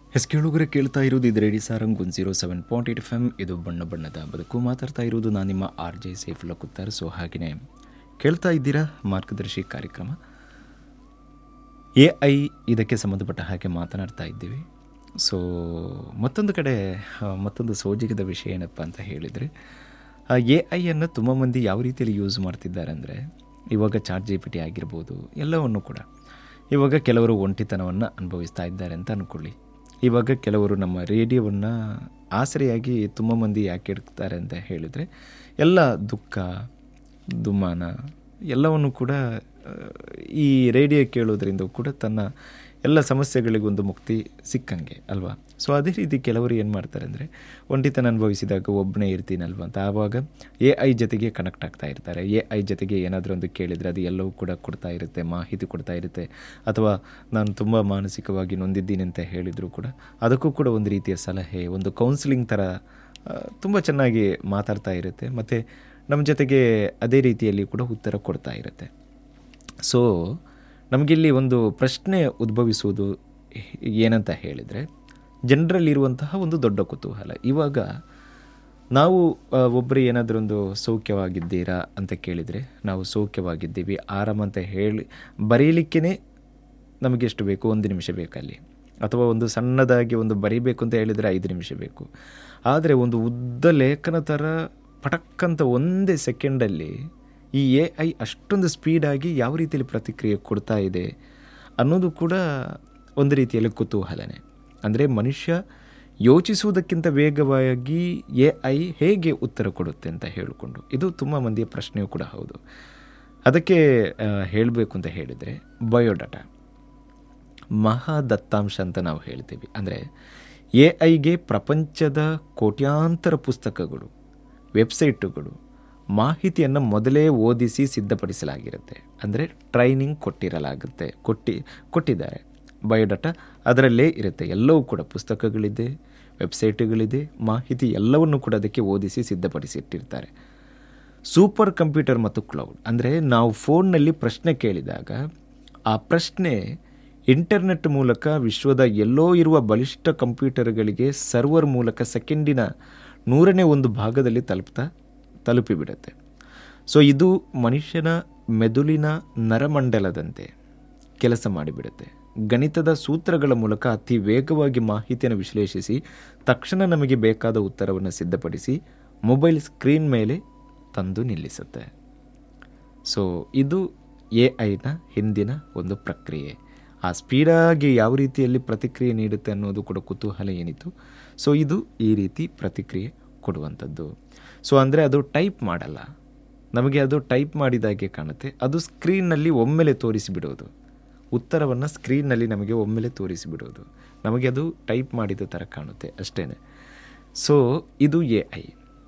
S ಕೇಳುಗರೆ ಕೇಳ್ತಾ ಇರೋದು ಇದು radio Sarang one zero seven point eight F M ಇದು ಬಣ್ಣ ಬಣ್ಣದ ಬದುಕು ಮಾತಾಡ್ತಾ ಇರೋದು ನಾನು ನಿಮ್ಮ R J Saifulla Kuttar so ಹಾಗೆಯೇ ಕೇಳ್ತಾ ಇದ್ದೀರಾ ಮಾರ್ಗದರ್ಶಿ ಕಾರ್ಯಕ್ರಮ ಎ ಐ ಇದಕ್ಕೆ ಸಂಬಂಧಪಟ್ಟ ಹಾಗೆ ಮಾತನಾಡ್ತಾ ಇದ್ದೀವಿ ಸೊ ಮತ್ತೊಂದು ಕಡೆ ಆ, ಮತ್ತೊಂದು ಸೋಜಿಗದ ವಿಷಯ ಏನಪ್ಪ ಅಂತ ಹೇಳಿದರೆ ಎ ಐಯನ್ನು ತುಂಬ ಮಂದಿ ಯಾವ ರೀತಿಯಲ್ಲಿ ಯೂಸ್ ಮಾಡ್ತಿದ್ದಾರೆ ಅಂದರೆ ಇವಾಗ ಚಾಟ್ ಜಿ ಪಿ ಟಿ ಆಗಿರ್ಬೋದು ಎಲ್ಲವನ್ನು ಕೂಡ ಇವಾಗ ಕೆಲವರು ಒಂಟಿತನವನ್ನು ಅನುಭವಿಸ್ತಾ ಇದ್ದಾರೆ ಅಂತ ಅಂದ್ಕೊಳ್ಳಿ ಇವಾಗ ಕೆಲವರು ನಮ್ಮ ರೇಡಿಯೋವನ್ನು ಆಸರೆಯಾಗಿ ತುಂಬ ಮಂದಿ ಯಾಕೆ ಇಡ್ತಾರೆ ಅಂತ ಹೇಳಿದರೆ ಎಲ್ಲ ದುಃಖ ದುಮ್ಮಾನ ಎಲ್ಲವನ್ನು ಕೂಡ ಆ, ಈ ರೇಡಿಯೋ ಕೇಳೋದ್ರಿಂದ ಕೂಡ ತನ್ನ ಎಲ್ಲ ಸಮಸ್ಯೆಗಳಿಗೊಂದು ಮುಕ್ತಿ ಸಿಕ್ಕಂಗೆ ಅಲ್ವಾ ಸೊ ಅದೇ ರೀತಿ ಕೆಲವರು ಏನು ಮಾಡ್ತಾರೆ ಅಂದರೆ ಒಂಟಿತನ ಅನುಭವಿಸಿದಾಗ ಒಬ್ಬನೇ ಇರ್ತೀನಲ್ವ ಅಂತ ಆವಾಗ ಎ ಐ ಜೊತೆಗೆ ಕನೆಕ್ಟ್ ಆಗ್ತಾ ಇರ್ತಾರೆ ಎ ಐ ಜೊತೆಗೆ ಏನಾದರೂ ಒಂದು ಕೇಳಿದರೆ ಅದು ಎಲ್ಲವೂ ಕೂಡ ಕೊಡ್ತಾ ಇರುತ್ತೆ ಮಾಹಿತಿ ಕೊಡ್ತಾ ಇರುತ್ತೆ ಅಥವಾ ನಾನು ತುಂಬ ಮಾನಸಿಕವಾಗಿ ನೊಂದಿದ್ದೀನಿ ಅಂತ ಹೇಳಿದರೂ ಕೂಡ ಅದಕ್ಕೂ ಕೂಡ ಒಂದು ರೀತಿಯ ಸಲಹೆ ಒಂದು ಕೌನ್ಸಿಲಿಂಗ್ ಥರ ತುಂಬ ಚೆನ್ನಾಗಿ ಮಾತಾಡ್ತಾ ಇರುತ್ತೆ ಮತ್ತು ನಮ್ಮ ಜೊತೆಗೆ ಅದೇ ರೀತಿಯಲ್ಲಿ ಕೂಡ ಉತ್ತರ ಕೊಡ್ತಾ ಇರುತ್ತೆ ಸೊ ನಮಗಿಲ್ಲಿ ಒಂದು ಪ್ರಶ್ನೆ ಉದ್ಭವಿಸುವುದು ಏನಂತ ಹೇಳಿದರೆ ಜನರಲ್ಲಿರುವಂತಹ ಒಂದು ದೊಡ್ಡ ಕುತೂಹಲ ಇವಾಗ ನಾವು ಆ, ಒಬ್ಬರು ಏನಾದರೂ ಒಂದು ಸೌಖ್ಯವಾಗಿದ್ದೀರಾ ಅಂತ ಕೇಳಿದರೆ ನಾವು ಸೌಖ್ಯವಾಗಿದ್ದೀವಿ ಆರಾಮ ಅಂತ ಹೇಳಿ ಬರೀಲಿಕ್ಕೇ ನಮಗೆ ಎಷ್ಟು ಬೇಕು ಒಂದು ನಿಮಿಷ ಬೇಕಲ್ಲಿ ಅಥವಾ ಒಂದು ಸಣ್ಣದಾಗಿ ಒಂದು ಬರೀಬೇಕು ಅಂತ ಹೇಳಿದರೆ ಐದು ನಿಮಿಷ ಬೇಕು ಆದರೆ ಒಂದು ಉದ್ದ ಲೇಖನ ಥರ ಪಟಕ್ಕಂತ ಒಂದೇ ಸೆಕೆಂಡಲ್ಲಿ ಈ ಎ ಐ ಅಷ್ಟೊಂದು ಸ್ಪೀಡಾಗಿ ಯಾವ ರೀತಿಯಲ್ಲಿ ಪ್ರತಿಕ್ರಿಯೆ ಕೊಡ್ತಾ ಇದೆ ಅನ್ನೋದು ಕೂಡ ಒಂದು ರೀತಿಯಲ್ಲಿ ಕುತೂಹಲನೆ ಅಂದರೆ ಮನುಷ್ಯ ಯೋಚಿಸುವುದಕ್ಕಿಂತ ವೇಗವಾಗಿ ಎ ಐ ಹೇಗೆ ಉತ್ತರ ಕೊಡುತ್ತೆ ಅಂತ ಹೇಳಿಕೊಂಡು ಇದು ತುಂಬ ಮಂದಿಯ ಪ್ರಶ್ನೆಯೂ ಕೂಡ ಹೌದು ಅದಕ್ಕೆ ಹೇಳಬೇಕು ಅಂತ ಹೇಳಿದರೆ ಬಯೋಡಾಟಾ ಮಹಾ ದತ್ತಾಂಶ ಅಂತ ನಾವು ಹೇಳ್ತೀವಿ ಅಂದರೆ ಎ ಐಗೆ ಪ್ರಪಂಚದ ಕೋಟ್ಯಾಂತರ ಪುಸ್ತಕಗಳು ವೆಬ್ಸೈಟುಗಳು ಮಾಹಿತಿಯನ್ನು ಮೊದಲೇ ಓದಿಸಿ ಸಿದ್ಧಪಡಿಸಲಾಗಿರುತ್ತೆ ಅಂದರೆ ಟ್ರೈನಿಂಗ್ ಕೊಟ್ಟಿರಲಾಗುತ್ತೆ ಕೊಟ್ಟಿ ಕೊಟ್ಟಿದ್ದಾರೆ ಬಯೋಡಾಟಾ ಅದರಲ್ಲೇ ಇರುತ್ತೆ ಎಲ್ಲವೂ ಕೂಡ ಪುಸ್ತಕಗಳಿದೆ ವೆಬ್ಸೈಟುಗಳಿದೆ ಮಾಹಿತಿ ಎಲ್ಲವನ್ನು ಕೂಡ ಅದಕ್ಕೆ ಓದಿಸಿ ಸಿದ್ಧಪಡಿಸಿಟ್ಟಿರ್ತಾರೆ ಸೂಪರ್ ಕಂಪ್ಯೂಟರ್ ಮತ್ತು ಕ್ಲೌಡ್ ಅಂದರೆ ನಾವು ಫೋನ್ನಲ್ಲಿ ಪ್ರಶ್ನೆ ಕೇಳಿದಾಗ ಆ ಪ್ರಶ್ನೆ ಇಂಟರ್ನೆಟ್ ಮೂಲಕ ವಿಶ್ವದ ಎಲ್ಲೋ ಇರುವ ಬಲಿಷ್ಠ ಕಂಪ್ಯೂಟರ್ಗಳಿಗೆ ಸರ್ವರ್ ಮೂಲಕ ಸೆಕೆಂಡಿನ ನೂರನೇ ಒಂದು ಭಾಗದಲ್ಲಿ ತಲುಪ್ತಾ ತಲುಪಿಬಿಡುತ್ತೆ ಸೊ ಇದು ಮನುಷ್ಯನ ಮೆದುಳಿನ ನರಮಂಡಲದಂತೆ ಕೆಲಸ ಮಾಡಿಬಿಡುತ್ತೆ ಗಣಿತದ ಸೂತ್ರಗಳ ಮೂಲಕ ಅತಿ ವೇಗವಾಗಿ ಮಾಹಿತಿಯನ್ನು ವಿಶ್ಲೇಷಿಸಿ ತಕ್ಷಣ ನಮಗೆ ಬೇಕಾದ ಉತ್ತರವನ್ನು ಸಿದ್ಧಪಡಿಸಿ ಮೊಬೈಲ್ ಸ್ಕ್ರೀನ್ ಮೇಲೆ ತಂದು ನಿಲ್ಲಿಸುತ್ತೆ ಸೊ ಇದು ಎ ಐನ ಹಿಂದಿನ ಒಂದು ಪ್ರಕ್ರಿಯೆ ಆ ಸ್ಪೀಡಾಗಿ ಯಾವ ರೀತಿಯಲ್ಲಿ ಪ್ರತಿಕ್ರಿಯೆ ನೀಡುತ್ತೆ ಅನ್ನೋದು ಕೂಡ ಕುತೂಹಲ ಏನಿತ್ತು ಸೊ ಇದು ಈ ರೀತಿ ಪ್ರತಿಕ್ರಿಯೆ ಕೊಡುವಂಥದ್ದು ಸೊ ಅಂದರೆ ಅದು ಟೈಪ್ ಮಾಡಲ್ಲ ನಮಗೆ ಅದು ಟೈಪ್ ಮಾಡಿದಾಗೆ ಕಾಣುತ್ತೆ ಅದು ಸ್ಕ್ರೀನ್ನಲ್ಲಿ ಒಮ್ಮೆಲೆ ತೋರಿಸಿಬಿಡೋದು ಉತ್ತರವನ್ನು ಸ್ಕ್ರೀನ್ನಲ್ಲಿ ನಮಗೆ ಒಮ್ಮೆಲೆ ತೋರಿಸಿಬಿಡೋದು ನಮಗೆ ಅದು ಟೈಪ್ ಮಾಡಿದ ಥರ ಕಾಣುತ್ತೆ ಅಷ್ಟೇ ಸೊ ಇದು ಎ ಐ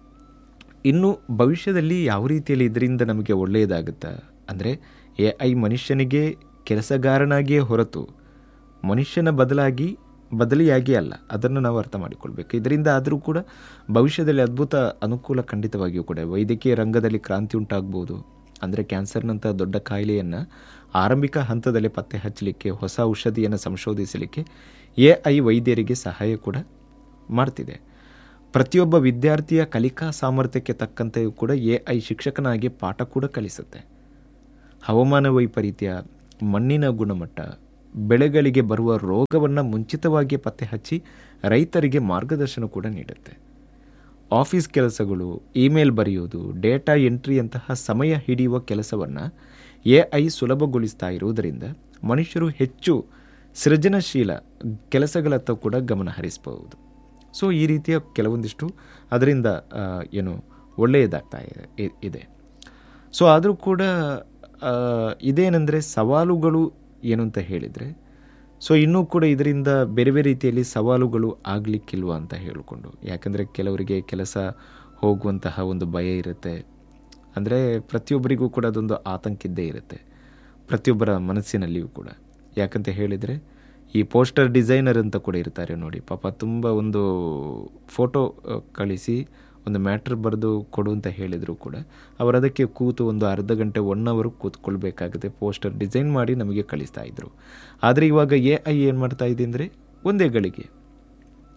ಇನ್ನು ಭವಿಷ್ಯದಲ್ಲಿ ಯಾವ ರೀತಿಯಲ್ಲಿ ಇದರಿಂದ ನಮಗೆ ಒಳ್ಳೆಯದಾಗುತ್ತಾ ಅಂದರೆ ಎ ಐ ಮನುಷ್ಯನಿಗೆ ಕೆಲಸಗಾರನಾಗಿಯೇ ಹೊರತು ಮನುಷ್ಯನ ಬದಲಾಗಿ ಬದಲಿಯಾಗಿ ಅಲ್ಲ ಅದನ್ನು ನಾವು ಅರ್ಥ ಮಾಡಿಕೊಳ್ಬೇಕು ಇದರಿಂದ ಆದರೂ ಕೂಡ ಭವಿಷ್ಯದಲ್ಲಿ ಅದ್ಭುತ ಅನುಕೂಲ ಖಂಡಿತವಾಗಿಯೂ ಕೂಡ ವೈದ್ಯಕೀಯ ರಂಗದಲ್ಲಿ ಕ್ರಾಂತಿ ಉಂಟಾಗ್ಬೋದು ಅಂದರೆ ಕ್ಯಾನ್ಸರ್ನಂಥ ದೊಡ್ಡ ಕಾಯಿಲೆಯನ್ನು ಆರಂಭಿಕ ಹಂತದಲ್ಲಿ ಪತ್ತೆ ಹಚ್ಚಲಿಕ್ಕೆ ಹೊಸ ಔಷಧಿಯನ್ನು ಸಂಶೋಧಿಸಲಿಕ್ಕೆ ಎ ಐ ವೈದ್ಯರಿಗೆ ಸಹಾಯ ಕೂಡ ಮಾಡ್ತಿದೆ ಪ್ರತಿಯೊಬ್ಬ ವಿದ್ಯಾರ್ಥಿಯ ಕಲಿಕಾ ಸಾಮರ್ಥ್ಯಕ್ಕೆ ತಕ್ಕಂತೆಯೂ ಕೂಡ ಎ ಐ ಶಿಕ್ಷಕನಾಗಿ ಪಾಠ ಕೂಡ ಕಲಿಸುತ್ತೆ ಹವಾಮಾನ ವೈಪರೀತ್ಯ ಮಣ್ಣಿನ ಗುಣಮಟ್ಟ ಬೆಳೆಗಳಿಗೆ ಬರುವ ರೋಗವನ್ನು ಮುಂಚಿತವಾಗಿ ಪತ್ತೆ ಹಚ್ಚಿ ರೈತರಿಗೆ ಮಾರ್ಗದರ್ಶನ ಕೂಡ ನೀಡುತ್ತೆ ಆಫೀಸ್ ಕೆಲಸಗಳು ಇಮೇಲ್ ಬರೆಯೋದು ಡೇಟಾ ಎಂಟ್ರಿಯಂತಹ ಸಮಯ ಹಿಡಿಯುವ ಕೆಲಸವನ್ನು ಎ ಐ ಸುಲಭಗೊಳಿಸ್ತಾ ಇರುವುದರಿಂದ ಮನುಷ್ಯರು ಹೆಚ್ಚು ಸೃಜನಶೀಲ ಕೆಲಸಗಳತ್ತ ಕೂಡ ಗಮನ ಹರಿಸಬಹುದು ಸೊ ಈ ರೀತಿಯ ಕೆಲವೊಂದಿಷ್ಟು ಅದರಿಂದ ಆ, ಏನು ಒಳ್ಳೆಯದಾಗ್ತಾ ಇದೆ ಇ- ಇದೆ ಸೊ ಆದರೂ ಕೂಡ ಆ, ಇದೇನೆಂದರೆ ಸವಾಲುಗಳು ಏನು ಅಂತ ಹೇಳಿದರೆ ಸೊ ಇನ್ನೂ ಕೂಡ ಇದರಿಂದ ಬೇರೆ ಬೇರೆ ರೀತಿಯಲ್ಲಿ ಸವಾಲುಗಳು ಆಗಲಿಕ್ಕಿಲ್ವ ಅಂತ ಹೇಳಿಕೊಂಡು ಯಾಕಂದರೆ ಕೆಲವರಿಗೆ ಕೆಲಸ ಹೋಗುವಂತಹ ಒಂದು ಭಯ ಇರುತ್ತೆ ಅಂದರೆ ಪ್ರತಿಯೊಬ್ಬರಿಗೂ ಕೂಡ ಅದೊಂದು ಆತಂಕ ಇದ್ದೇ ಇರುತ್ತೆ ಪ್ರತಿಯೊಬ್ಬರ ಮನಸ್ಸಿನಲ್ಲಿಯೂ ಕೂಡ ಯಾಕಂತ ಹೇಳಿದರೆ ಈ ಪೋಸ್ಟರ್ ಡಿಸೈನರ್ ಅಂತ ಕೂಡ ಇರ್ತಾರೆ ನೋಡಿ ಪಾಪ ತುಂಬ ಒಂದು ಫೋಟೋ ಅ, ಕಳಿಸಿ ಒಂದು ಮ್ಯಾಟ್ರ್ ಬರೆದು ಕೊಡು ಅಂತ ಹೇಳಿದರೂ ಕೂಡ ಅವರು ಅದಕ್ಕೆ ಕೂತು ಒಂದು ಅರ್ಧ ಗಂಟೆ ಒನ್ ಅವರು ಕೂತ್ಕೊಳ್ಬೇಕಾಗುತ್ತೆ ಪೋಸ್ಟರ್ ಡಿಸೈನ್ ಮಾಡಿ ನಮಗೆ ಕಳಿಸ್ತಾ ಇದ್ರು ಆದರೆ ಇವಾಗ ಎ ಐ ಏನು ಮಾಡ್ತಾ ಇದೆ ಅಂದರೆ ಒಂದೇ ಗಳಿಗೆ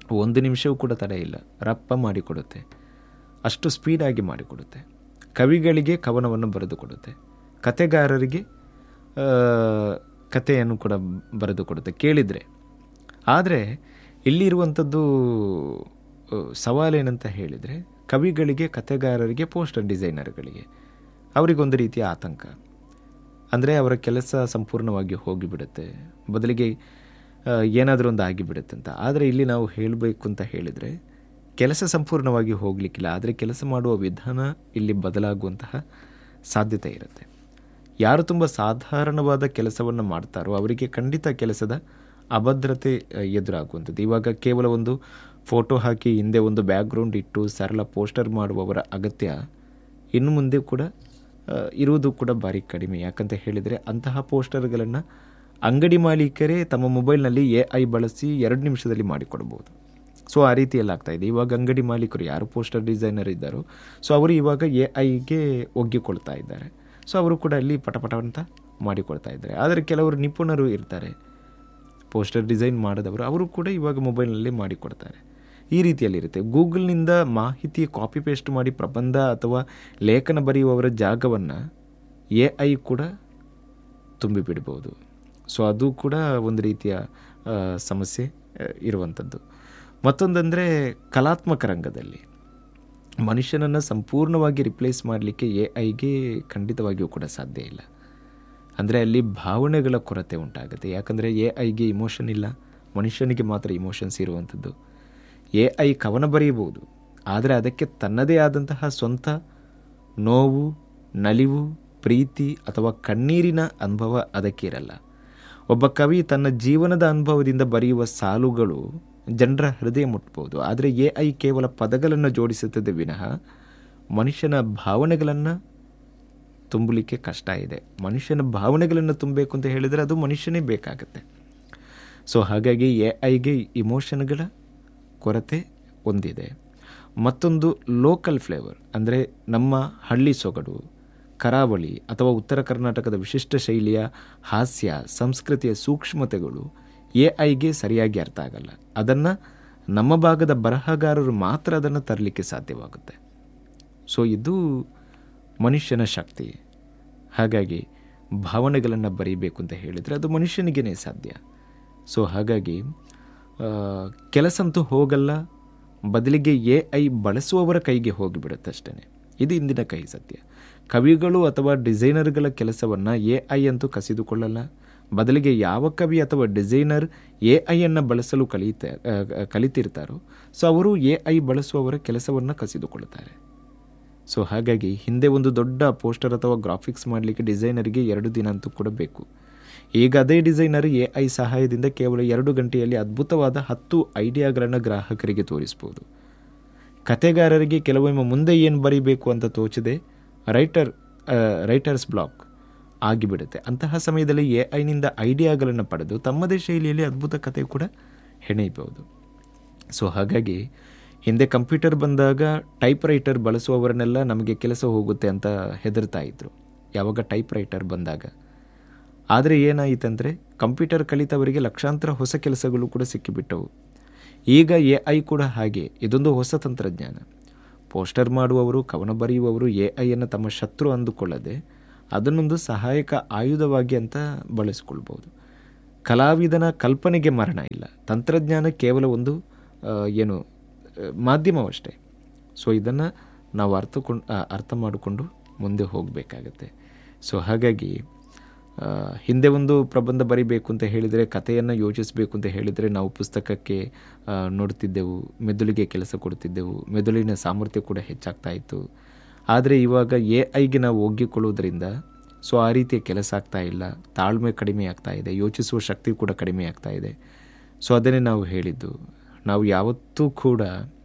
ಒಂದು ನಿಮಿಷವೂ ಕೂಡ ತಡೆ ಇಲ್ಲ ರಪ್ಪ ಮಾಡಿಕೊಡುತ್ತೆ ಅಷ್ಟು ಸ್ಪೀಡಾಗಿ ಮಾಡಿಕೊಡುತ್ತೆ ಕವಿಗಳಿಗೆ ಕವನವನ್ನು ಬರೆದು ಕೊಡುತ್ತೆ ಕತೆಗಾರರಿಗೆ ಆ, ಕಥೆಯನ್ನು ಕೂಡ ಬರೆದು ಕೊಡುತ್ತೆ ಕೇಳಿದರೆ ಆದರೆ ಇಲ್ಲಿರುವಂಥದ್ದು ಆ, ಸವಾಲೇನಂತ ಹೇಳಿದರೆ ಕವಿಗಳಿಗೆ ಕತೆಗಾರರಿಗೆ ಪೋಸ್ಟರ್ ಡಿಸೈನರ್ಗಳಿಗೆ ಅವರಿಗೊಂದು ರೀತಿಯ ಆತಂಕ ಅಂದರೆ ಅವರ ಕೆಲಸ ಸಂಪೂರ್ಣವಾಗಿ ಹೋಗಿಬಿಡುತ್ತೆ ಬದಲಿಗೆ ಏನಾದರೂ ಒಂದು ಆಗಿಬಿಡುತ್ತೆ ಅಂತ ಆದರೆ ಇಲ್ಲಿ ನಾವು ಹೇಳಬೇಕು ಅಂತ ಹೇಳಿದರೆ ಕೆಲಸ ಸಂಪೂರ್ಣವಾಗಿ ಹೋಗಲಿಕ್ಕಿಲ್ಲ ಆದರೆ ಕೆಲಸ ಮಾಡುವ ವಿಧಾನ ಇಲ್ಲಿ ಬದಲಾಗುವಂತಹ ಸಾಧ್ಯತೆ ಇರುತ್ತೆ ಯಾರು ತುಂಬ ಸಾಧಾರಣವಾದ ಕೆಲಸವನ್ನು ಮಾಡ್ತಾರೋ ಅವರಿಗೆ ಖಂಡಿತ ಕೆಲಸದ ಅಭದ್ರತೆ ಆ, ಎದುರಾಗುವಂಥದ್ದು ಇವಾಗ ಕೇವಲ ಒಂದು ಫೋಟೋ ಹಾಕಿ ಹಿಂದೆ ಒಂದು ಬ್ಯಾಕ್ಗ್ರೌಂಡ್ ಇಟ್ಟು ಸರಳ ಪೋಸ್ಟರ್ ಮಾಡುವವರ ಅಗತ್ಯ ಇನ್ನು ಮುಂದೆ ಕೂಡ ಆ, ಇರುವುದು ಕೂಡ ಭಾರಿ ಕಡಿಮೆ ಯಾಕಂತ ಹೇಳಿದರೆ ಅಂತಹ ಪೋಸ್ಟರ್ಗಳನ್ನು ಅಂಗಡಿ ಮಾಲೀಕರೇ ತಮ್ಮ ಮೊಬೈಲ್ನಲ್ಲಿ ಎ ಐ ಬಳಸಿ ಎರಡು ನಿಮಿಷದಲ್ಲಿ ಮಾಡಿಕೊಡ್ಬೋದು ಸೊ ಆ ರೀತಿಯಲ್ಲಿ ಆಗ್ತಾ ಇದೆ ಇವಾಗ ಅಂಗಡಿ ಮಾಲೀಕರು ಯಾರು ಪೋಸ್ಟರ್ ಡಿಸೈನರ್ ಇದ್ದಾರೋ ಸೊ ಅವರು ಇವಾಗ ಎ ಐಗೆ ಒಗ್ಗಿಕೊಳ್ತಾ ಇದ್ದಾರೆ ಸೊ ಅವರು ಕೂಡ ಅಲ್ಲಿ ಪಟಪಟ ಅಂತ ಮಾಡಿಕೊಳ್ತಾ ಇದ್ದಾರೆ ಆದರೆ ಕೆಲವರು ನಿಪುಣರು ಇರ್ತಾರೆ ಪೋಸ್ಟರ್ ಡಿಸೈನ್ ಮಾಡಿದವರು ಅವರು ಕೂಡ ಇವಾಗ ಮೊಬೈಲ್ನಲ್ಲಿ ಮಾಡಿಕೊಡ್ತಾರೆ ಈ ರೀತಿಯಲ್ಲಿರುತ್ತೆ ಗೂಗಲ್ನಿಂದ ಮಾಹಿತಿ ಕಾಪಿ ಪೇಸ್ಟ್ ಮಾಡಿ ಪ್ರಬಂಧ ಅಥವಾ ಲೇಖನ ಬರೆಯುವವರ ಜಾಗವನ್ನು ಎ ಐ ಕೂಡ ತುಂಬಿಬಿಡ್ಬೋದು ಸೊ ಅದು ಕೂಡ ಒಂದು ರೀತಿಯ ಆ, ಸಮಸ್ಯೆ ಆ, ಇರುವಂಥದ್ದು ಮತ್ತೊಂದಂದರೆ ಕಲಾತ್ಮಕ ರಂಗದಲ್ಲಿ ಮನುಷ್ಯನನ್ನು ಸಂಪೂರ್ಣವಾಗಿ ರಿಪ್ಲೇಸ್ ಮಾಡಲಿಕ್ಕೆ ಎ ಐಗೆ ಖಂಡಿತವಾಗಿಯೂ ಕೂಡ ಸಾಧ್ಯ ಇಲ್ಲ ಅಂದರೆ ಅಲ್ಲಿ ಭಾವನೆಗಳ ಕೊರತೆ ಉಂಟಾಗುತ್ತೆ ಯಾಕಂದರೆ ಎ ಐಗೆ ಇಮೋಷನ್ ಇಲ್ಲ ಮನುಷ್ಯನಿಗೆ ಮಾತ್ರ ಇಮೋಷನ್ಸ್ ಇರುವಂಥದ್ದು ಎ ಐ ಕವನ ಬರೆಯಬಹುದು ಆದರೆ ಅದಕ್ಕೆ ತನ್ನದೇ ಆದಂತಹ ಸ್ವಂತ ನೋವು ನಲಿವು ಪ್ರೀತಿ ಅಥವಾ ಕಣ್ಣೀರಿನ ಅನುಭವ ಅದಕ್ಕೆ ಇರಲ್ಲ ಒಬ್ಬ ಕವಿ ತನ್ನ ಜೀವನದ ಅನುಭವದಿಂದ ಬರೆಯುವ ಸಾಲುಗಳು ಜನರ ಹೃದಯ ಮುಟ್ಬೋದು ಆದರೆ ಎ ಐ ಕೇವಲ ಪದಗಳನ್ನು ಜೋಡಿಸುತ್ತದೆ ವಿನಃ ಮನುಷ್ಯನ ಭಾವನೆಗಳನ್ನು ತುಂಬಲಿಕ್ಕೆ ಕಷ್ಟ ಇದೆ ಮನುಷ್ಯನ ಭಾವನೆಗಳನ್ನು ತುಂಬಬೇಕು ಅಂತ ಹೇಳಿದರೆ ಅದು ಮನುಷ್ಯನೇ ಬೇಕಾಗುತ್ತೆ ಸೊ ಹಾಗಾಗಿ ಎ ಐಗೆ ಇಮೋಷನ್ಗಳ ಕೊರತೆ ಒಂದಿದೆ ಮತ್ತೊಂದು ಲೋಕಲ್ ಫ್ಲೇವರ್ ಅಂದರೆ ನಮ್ಮ ಹಳ್ಳಿ ಸೊಗಡು ಕರಾವಳಿ ಅಥವಾ ಉತ್ತರ ಕರ್ನಾಟಕದ ವಿಶಿಷ್ಟ ಶೈಲಿಯ ಹಾಸ್ಯ ಸಂಸ್ಕೃತಿಯ ಸೂಕ್ಷ್ಮತೆಗಳು ಎ ಐಗೆ ಸರಿಯಾಗಿ ಅರ್ಥ ಆಗಲ್ಲ ಅದನ್ನು ನಮ್ಮ ಭಾಗದ ಬರಹಗಾರರು ಮಾತ್ರ ಅದನ್ನು ತರಲಿಕ್ಕೆ ಸಾಧ್ಯವಾಗುತ್ತೆ ಸೊ ಇದು ಮನುಷ್ಯನ ಶಕ್ತಿ ಹಾಗಾಗಿ ಭಾವನೆಗಳನ್ನು ಬರೀಬೇಕು ಅಂತ ಹೇಳಿದರೆ ಅದು ಮನುಷ್ಯನಿಗೇ ಸಾಧ್ಯ ಸೊ ಹಾಗಾಗಿ ಆ, ಕೆಲಸ ಅಂತೂ ಹೋಗಲ್ಲ ಬದಲಿಗೆ ಎ ಐ ಬಳಸುವವರ ಕೈಗೆ ಹೋಗಿಬಿಡುತ್ತೆ ಅಷ್ಟೇ ಇದು ಇಂದಿನ ಕೈ ಸತ್ಯ ಕವಿಗಳು ಅಥವಾ ಡಿಸೈನರ್ಗಳ ಕೆಲಸವನ್ನು ಎ ಐ ಅಂತೂ ಕಸಿದುಕೊಳ್ಳಲ್ಲ ಬದಲಿಗೆ ಯಾವ ಕವಿ ಅಥವಾ ಡಿಸೈನರ್ ಎ ಐಯನ್ನು ಬಳಸಲು ಕಲಿತ ಆ, ಕಲಿತಿರ್ತಾರೋ ಸೊ ಅವರು ಎ ಐ ಬಳಸುವವರ ಕೆಲಸವನ್ನು ಕಸಿದುಕೊಳ್ಳುತ್ತಾರೆ ಸೊ ಹಾಗಾಗಿ ಹಿಂದೆ ಒಂದು ದೊಡ್ಡ ಪೋಸ್ಟರ್ ಅಥವಾ ಗ್ರಾಫಿಕ್ಸ್ ಮಾಡಲಿಕ್ಕೆ ಡಿಸೈನರ್ಗೆ ಎರಡು ದಿನ ಅಂತೂ ಕೂಡ ಬೇಕು ಈಗ ಅದೇ ಡಿಸೈನರ್ ಎ ಐ ಸಹಾಯದಿಂದ ಕೇವಲ ಎರಡು ಗಂಟೆಯಲ್ಲಿ ಅದ್ಭುತವಾದ ಹತ್ತು ಐಡಿಯಾಗಳನ್ನು ಗ್ರಾಹಕರಿಗೆ ತೋರಿಸ್ಬೋದು ಕತೆಗಾರರಿಗೆ ಕೆಲವೊಮ್ಮೆ ಮುಂದೆ ಏನು ಬರೀಬೇಕು ಅಂತ ತೋಚದೆ ರೈಟರ್ ರೈಟರ್ಸ್ ಬ್ಲಾಕ್ ಆಗಿಬಿಡುತ್ತೆ ಅಂತಹ ಸಮಯದಲ್ಲಿ ಎ ಐನಿಂದ ಐಡಿಯಾಗಳನ್ನು ಪಡೆದು ತಮ್ಮದೇ ಶೈಲಿಯಲ್ಲಿ ಅದ್ಭುತ ಕತೆ ಕೂಡ ಹೆಣೆಯಬಹುದು ಸೊ ಹಾಗಾಗಿ ಹಿಂದೆ ಕಂಪ್ಯೂಟರ್ ಬಂದಾಗ ಟೈಪ್ ರೈಟರ್ ಬಳಸುವವರನ್ನೆಲ್ಲ ನಮಗೆ ಕೆಲಸ ಹೋಗುತ್ತೆ ಅಂತ ಹೆದರ್ತಾ ಇದ್ರು ಯಾವಾಗ ಟೈಪ್ ರೈಟರ್ ಬಂದಾಗ ಆದರೆ ಏನಾಯಿತಂದರೆ ಕಂಪ್ಯೂಟರ್ ಕಲಿತವರಿಗೆ ಲಕ್ಷಾಂತರ ಹೊಸ ಕೆಲಸಗಳು ಕೂಡ ಸಿಕ್ಕಿಬಿಟ್ಟವು ಈಗ ಎ ಐ ಕೂಡ ಹಾಗೆ ಇದೊಂದು ಹೊಸ ತಂತ್ರಜ್ಞಾನ ಪೋಸ್ಟರ್ ಮಾಡುವವರು ಕವನ ಬರೆಯುವವರು ಎ ಐಯನ್ನು ತಮ್ಮ ಶತ್ರು ಅಂದುಕೊಳ್ಳದೆ ಅದನ್ನೊಂದು ಸಹಾಯಕ ಆಯುಧವಾಗಿ ಅಂತ ಬಳಸಿಕೊಳ್ಬೋದು ಕಲಾವಿದನ ಕಲ್ಪನೆಗೆ ಮರಣ ಇಲ್ಲ ತಂತ್ರಜ್ಞಾನ ಕೇವಲ ಒಂದು ಆ, ಏನು ಆ, ಮಾಧ್ಯಮವಷ್ಟೇ ಸೊ ಇದನ್ನು ನಾವು ಅರ್ಥಕೊಂಡು ಅರ್ಥ ಮಾಡಿಕೊಂಡು ಮುಂದೆ ಹೋಗಬೇಕಾಗತ್ತೆ ಸೊ ಹಾಗಾಗಿ ಆ, ಹಿಂದೆ ಒಂದು ಪ್ರಬಂಧ ಬರಿಬೇಕು ಅಂತ ಹೇಳಿದರೆ ಕಥೆಯನ್ನು ಯೋಚಿಸಬೇಕು ಅಂತ ಹೇಳಿದರೆ ನಾವು ಪುಸ್ತಕಕ್ಕೆ ಆ, ನೋಡ್ತಿದ್ದೆವು ಮೆದುಳಿಗೆ ಕೆಲಸ ಕೊಡ್ತಿದ್ದೆವು ಮೆದುಳಿನ ಸಾಮರ್ಥ್ಯ ಕೂಡ ಹೆಚ್ಚಾಗ್ತಾ ಇತ್ತು ಆದರೆ ಇವಾಗ ಎ ಐಗೆ ನಾವು ಒಗ್ಗಿಕೊಳ್ಳುವುದರಿಂದ ಸೊ ಆ ರೀತಿಯ ಕೆಲಸ ಆಗ್ತಾ ಇಲ್ಲ ತಾಳ್ಮೆ ಕಡಿಮೆ ಆಗ್ತಾ ಇದೆ ಯೋಚಿಸುವ ಶಕ್ತಿ ಕೂಡ ಕಡಿಮೆ ಆಗ್ತಾ ಇದೆ ಸೊ ಅದನ್ನೇ ನಾವು ಹೇಳಿದ್ದು ನಾವು ಯಾವತ್ತೂ ಕೂಡ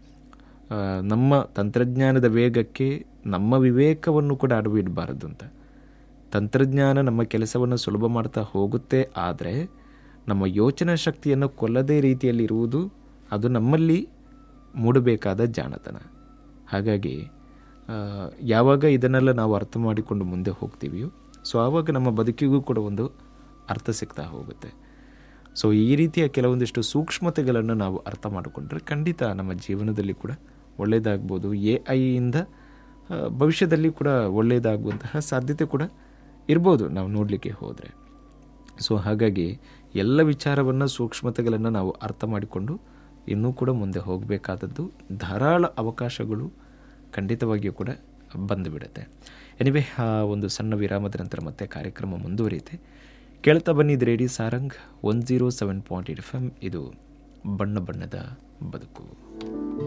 ಆ, ನಮ್ಮ ತಂತ್ರಜ್ಞಾನದ ವೇಗಕ್ಕೆ ನಮ್ಮ ವಿವೇಕವನ್ನು ಕೂಡ ಅಡವಿಡಬಾರದು ಅಂತ ತಂತ್ರಜ್ಞಾನ ನಮ್ಮ ಕೆಲಸವನ್ನು ಸುಲಭ ಮಾಡ್ತಾ ಹೋಗುತ್ತೆ ಆದರೆ ನಮ್ಮ ಯೋಚನಾ ಶಕ್ತಿಯನ್ನು ಕೊಲ್ಲದೇ ರೀತಿಯಲ್ಲಿ ಇರುವುದು ಅದು ನಮ್ಮಲ್ಲಿ ಮೂಡಬೇಕಾದ ಜಾಣತನ ಹಾಗಾಗಿ ಆ, ಯಾವಾಗ ಇದನ್ನೆಲ್ಲ ನಾವು ಅರ್ಥ ಮಾಡಿಕೊಂಡು ಮುಂದೆ ಹೋಗ್ತೀವಿಯೋ ಸೊ ಆವಾಗ ನಮ್ಮ ಬದುಕಿಗೂ ಕೂಡ ಒಂದು ಅರ್ಥ ಸಿಗ್ತಾ ಹೋಗುತ್ತೆ ಸೊ ಈ ರೀತಿಯ ಕೆಲವೊಂದಿಷ್ಟು ಸೂಕ್ಷ್ಮತೆಗಳನ್ನು ನಾವು ಅರ್ಥ ಮಾಡಿಕೊಂಡ್ರೆ ಖಂಡಿತ ನಮ್ಮ ಜೀವನದಲ್ಲಿ ಕೂಡ ಒಳ್ಳೆಯದಾಗ್ಬೋದು ಎ ಐಯಿಂದ ಭವಿಷ್ಯದಲ್ಲಿ ಕೂಡ ಒಳ್ಳೆಯದಾಗುವಂತಹ ಸಾಧ್ಯತೆ ಕೂಡ ಇರ್ಬೋದು ನಾವು ನೋಡಲಿಕ್ಕೆ ಹೋದರೆ ಸೊ ಹಾಗಾಗಿ ಎಲ್ಲ ವಿಚಾರವನ್ನು ಸೂಕ್ಷ್ಮತೆಗಳನ್ನು ನಾವು ಅರ್ಥ ಮಾಡಿಕೊಂಡು ಇನ್ನೂ ಕೂಡ ಮುಂದೆ ಹೋಗಬೇಕಾದದ್ದು ಧಾರಾಳ ಅವಕಾಶಗಳು ಖಂಡಿತವಾಗಿಯೂ ಕೂಡ ಬಂದುಬಿಡುತ್ತೆ ಎನಿವೆ ಆ ಒಂದು ಸಣ್ಣ ವಿರಾಮದ ನಂತರ ಮತ್ತೆ ಕಾರ್ಯಕ್ರಮ ಮುಂದುವರಿಯುತ್ತೆ ಕೇಳ್ತಾ ಬನ್ನಿದ್ದು radio Sarang one zero seven point eight F M ಇದು ಬಣ್ಣ ಬಣ್ಣದ ಬದುಕು